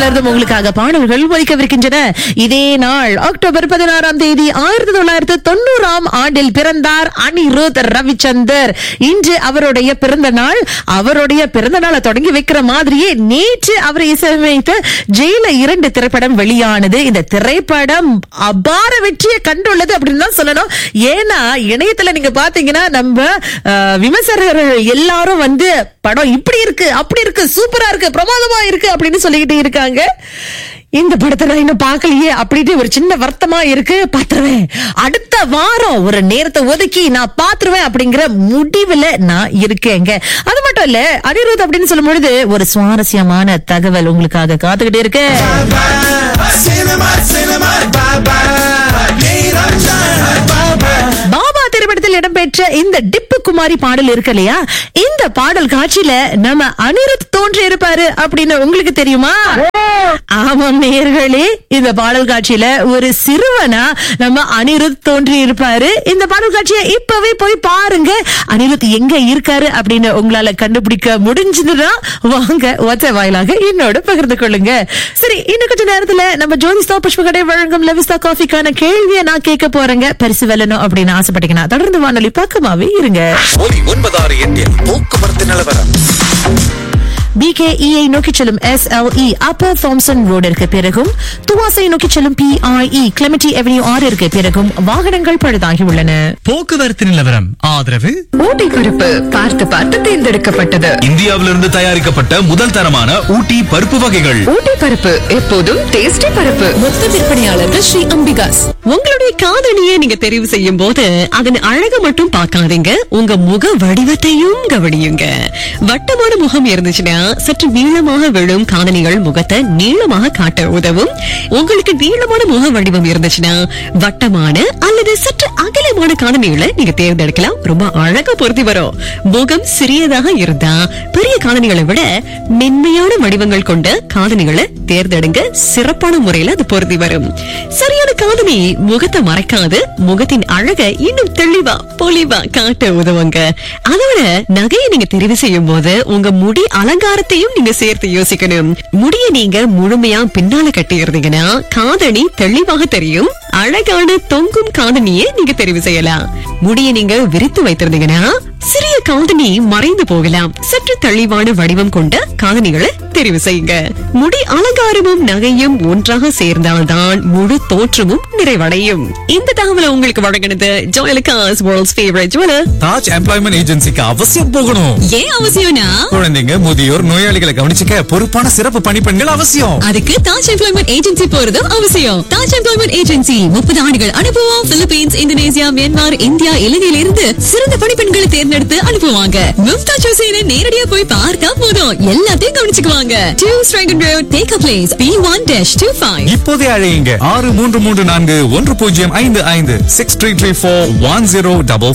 இருந்து உங்களுக்காக பாடல்கள் ஒலிக்கவிருக்கின்றன இதே நாள் அக்டோபர் பதினாறாம் தேதி ஆயிரத்தி தொள்ளாயிரத்தி தொண்ணூறாம் ஆண்டில் பிறந்தார் அனிருத் ரவிச்சந்தர் இன்று அவருடைய பிறந்த நாள் அவருடைய பிறந்த நாளை தொடங்கி வைக்கிற மாதிரியே நேற்று அவர் இசையமைத்த ஜெயில இரண்டு திரைப்படம் வெளியானது இந்த திரைப்படம் அபார வெற்றியை கண்டுள்ளது அப்படின்னு தான் சொல்லணும் ஏன்னா இணையத்துல நீங்க பாத்தீங்கன்னா நம்ம அஹ், விமர்சகர்கள் எல்லாரும் வந்து படம் இப்படி இருக்கு அப்படி இருக்கு சூப்பரா இருக்கு பிரமாதமா இருக்கு அப்படின்னு சொல்லிக்கிட்டு இருக்காங்க இந்த படத்தை நான் இன்னும் பார்க்கலையே அப்படின்னு ஒரு சின்ன வருத்தமா இருக்கு பாத்துருவேன் அடுத்த வாரம் ஒரு நேரத்தை ஒதுக்கி நான் பாத்துருவேன் அப்படிங்கிற முடிவுல நான் இருக்கேங்க அது மட்டும் இல்ல அனிருத் அப்படின்னு சொல்லும் பொழுது ஒரு சுவாரஸ்யமான தகவல் உங்களுக்காக காத்துக்கிட்டே இருக்கு Cinema, cinema, bye bye. நீரம் bye bye. பாபா திரைப்படத்தில் இடம்பெற்ற இந்த டிப்பு குமாரி பாடல் இருக்கு இல்லையா இந்த பாடல் காட்சியில நம்ம அனிருத் தோன்றி இருப்பாரு அப்படின்னு உங்களுக்கு தெரியுமா ஆமாம் நேயர்களே இந்த பாடல் காட்சியில ஒரு சிறுவனா நம்ம அனிருத் தோன்றி இருப்பாரு இந்த பாடல் காட்சியை இப்பவே போய் பாருங்க அனிருத் எங்க இருக்காரு அப்படின்னு உங்களால கண்டுபிடிக்க முடிஞ்சதுன்னா வாங்க ஒத்த வாயிலாக என்னோட பகிர்ந்து கொள்ளுங்க சரி இன்னும் கொஞ்ச நேரத்துல நம்ம ஜோதிஸ்தா புஷ்பகடை வழங்கும் லவிஸ்தா காஃபிக்கான கேள்வியை நான் கேட்க போறேங்க பரிசு வெல்லணும் அப்படின்னு ஆசைப்பட்டீங்கன்னா தொடர்ந்து வானொலி பக்கமாவே இருங்க ஒலி ஒன்பதாறு எட்டில் போக்குவரத்து நிலவரம் பிகேஇஐ நோக்கி செல்லும் எஸ்எல்இ அப்பர் தாம்சன் ரோடிற்கு பிறகும் துவாசை நோக்கி செல்லும் பிஐஇ கிளமெட்டி அவென்யூ ஆறிற்கு பிறகும் வாகனங்கள் பழுதாகி உள்ளன போக்குவரத்து நிலவரம் ஆதரவு ஊட்டி குறிப்பு பார்த்து பார்த்து தேர்ந்தெடுக்கப்பட்டது இந்தியாவிலிருந்து தயாரிக்கப்பட்ட முதல் தரமான ஊட்டி பருப்பு வகைகள் ஊட்டி பருப்பு எப்போதும் டேஸ்டி பருப்பு மொத்த விற்பனையாளர்கள் ஸ்ரீ அம்பிகாஸ் உங்களுடைய காதணியை நீங்க தெரிவு செய்யும் போது அதன் அழக மட்டும் பார்க்காதீங்க உங்க முக வடிவத்தையும் கவனியுங்க வட்டமான முகம் இருந்துச்சுன்னா சற்று நீளமாக விழும் காதணிகள் முகத்தை நீளமாக காட்ட உதவும் உங்களுக்கு நீளமான முக வடிவம் இருந்துச்சுன்னா வட்டமான அல்லது சற்று அகலமான காதணிகளை நீங்க தேர்ந்தெடுக்கலாம் ரொம்ப அழகா பொருத்தி வரும் முகம் சிறியதாக இருந்தா பெரிய காதணிகளை விட மென்மையான வடிவங்கள் கொண்ட காதணிகளை தேர்ந்தெடுங்க சிறப்பான முறையில அது பொருத்தி வரும் சரியான காதணி முகத்தை மறைக்காது முகத்தின் அழகை இன்னும் தெளிவா பொலிவா காட்ட உதவுங்க அதோட நகையை நீங்க தெரிவு செய்யும் போது உங்க முடி அலங்காரத்தையும் நீங்க சேர்த்து யோசிக்கணும் முடியை நீங்க முழுமையா பின்னால கட்டி இருந்தீங்கன்னா காதணி தெளிவாக தெரியும் அழகான தொங்கும் காதணியை நீங்க தெரிவு செய்யலாம் முடியை நீங்க விரித்து வைத்திருந்தீங்கன்னா சிறிய காதணி மறைந்து போகலாம் சற்று தெளிவான வடிவம் கொண்ட காதணிகளை தெரிவு செய்யுங்க முடி அலங்காரமும் நகையும் ஒன்றாக சேர்ந்தால்தான் முழு தோற்றமும் நிறைவடையும் இந்த தகவலை உங்களுக்கு வழங்கினது Joyalukkas world's favourite jeweller Taj employment ஏஜென்சிக்கு அவசியம் போகணும் ஏன் அவசியம்னா குழந்தைங்க முதியோர் நோயாளிகளை கவனிச்சுக்க பொறுப்பான சிறப்பு பணிப்பெண்கள் அவசியம் அதுக்கு தாஜ் எம்ப்ளாய்மெண்ட் ஏஜென்சி போறதும் அவசியம் தாஜ் எம்ப்ளாய்மெண்ட் ஏஜென்சி முப்பது ஆண்டுகள் அனுபவம் பிலிப்பீன்ஸ் இந்தோனேசியா மியான்மர் இந்தியா இலங்கையில இருந்து சிறந்த பணிப்பெண்களை தேர்ந்தெடுத்து அனுப்புவாங்க மும்தாஜ் ஹுசேனை நேரடியா போய் பார்த்தா போதும் எல்லாத்தையும் கவனிச்சுக்குவாங்க two Strahans road take a place B one dash two five இப்போதே அழையுங்க ஆறு மூன்று மூன்று நான்கு ஒன்று பூஜ்ஜியம் ஐந்து ஐந்து six three three four one zero double